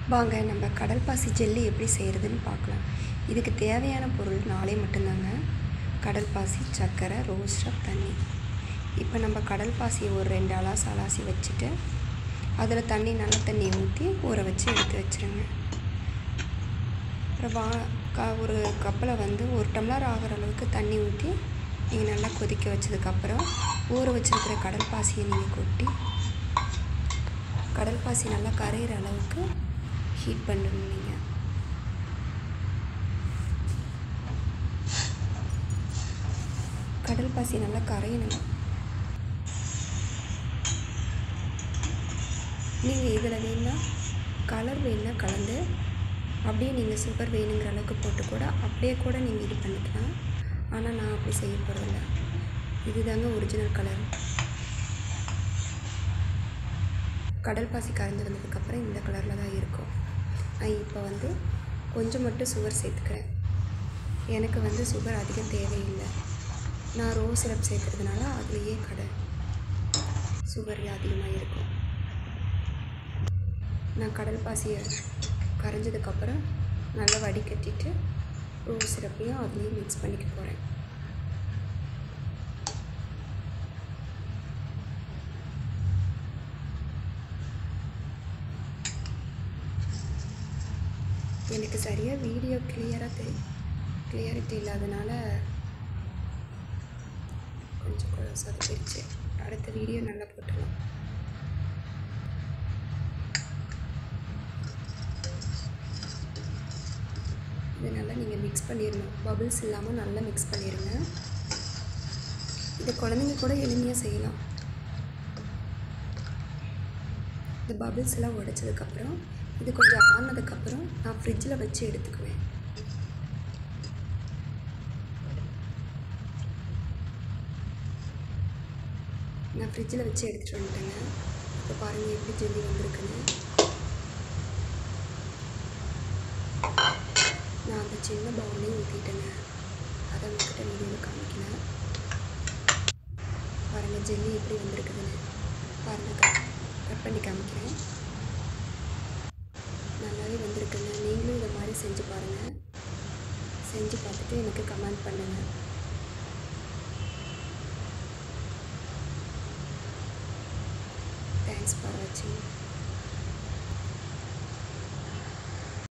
வாங்க நம்ம கடல் பாசி ஜெல்லி எப்படி செய்கிறதுன்னு பார்க்கலாம் இதுக்கு தேவையான பொருள் நாளே மட்டும்தாங்க கடல் பாசி சர்க்கரை ரோஸ்டப் தண்ணி இப்போ நம்ம கடல் பாசியை ஒரு ரெண்டு அலாசி அலாசி வச்சுட்டு அதில் தண்ணி நல்ல தண்ணி ஊற்றி ஊற வச்சு எடுத்து வச்சுருங்க அப்புறம் வா க ஒரு கப்பில் வந்து ஒரு டம்ளர் ஆகிற அளவுக்கு தண்ணி ஊற்றி நீங்கள் நல்லா கொதிக்க வச்சதுக்கப்புறம் ஊற வச்சுருக்கிற கடல் பாசியை நீங்கள் கொட்டி கடல் பாசி நல்லா கரையிற அளவுக்கு ஹீட் பண்ணணும் நீங்கள் கடல் பாசி நல்லா கரையணும் நீங்கள் இதில் வேணுன்னா கலர் வேணுன்னா கலந்து அப்படியே நீங்கள் சுகர் வேணுங்கிற அளவுக்கு போட்டு கூட அப்படியே கூட நீங்கள் இது பண்ணிக்கலாம் ஆனால் நான் அப்படி செய்ய போகிறதில்ல இதுதாங்க ஒரிஜினல் கலர் கடல் பாசி கரைஞ்சி வந்ததுக்கப்புறம் இந்த கலரில் தான் இருக்கும் நான் இப்போ வந்து கொஞ்சம் மட்டும் சுகர் சேர்த்துக்கிறேன் எனக்கு வந்து சுகர் அதிகம் தேவையில்லை நான் ரோஸ் சிரப் சேர்க்கறதுனால அதுலேயே கடை சுகர் அதிகமாக இருக்கும் நான் கடல் பாசியை கரைஞ்சதுக்கப்புறம் நல்லா வடிகட்டிட்டு ரோஸ் சிரப்பையும் அதுலேயே மிக்ஸ் பண்ணிக்க போகிறேன் எனக்கு சரியாக வீடியோ கிளியராக தெரி கிளியரிட்டி இல்லாதனால கொஞ்சம் கூட சொதப்பிடுச்சு அடுத்த வீடியோ நல்லா போட்டுடலாம் இது நல்லா நீங்கள் மிக்ஸ் பண்ணிடணும் பபிள்ஸ் இல்லாமல் நல்லா மிக்ஸ் பண்ணிடுங்க இதை குழந்தைங்க கூட எளிமையாக செய்யலாம் இந்த பபிள்ஸ் எல்லாம் உடைச்சதுக்கப்புறம் இது கொஞ்சம் ஆனதுக்கப்புறம் நான் ஃப்ரிட்ஜில் வச்சு எடுத்துக்குவேன் நான் ஃப்ரிட்ஜில் வச்சு எடுத்துகிட்டு வந்துட்டேங்க இப்போ பாருங்கள் எப்படி ஜெல்லி வந்திருக்குன்னு நான் அந்த சின்ன பவுல்லையும் ஊற்றிட்டேங்க அதை உங்ககிட்ட வீடியோவில் காமிக்கல பாருங்கள் ஜெல்லி எப்படி வந்திருக்குதுன்னு பாருங்கள் கட் கட் பண்ணி காமிக்கிறேன் நல்லாவே வந்திருக்குங்க நீங்களும் இதை மாதிரி செஞ்சு பாருங்கள் செஞ்சு பார்த்துட்டு எனக்கு கமெண்ட் பண்ணுங்கள் தேங்க்ஸ் ஃபார் வாட்சிங்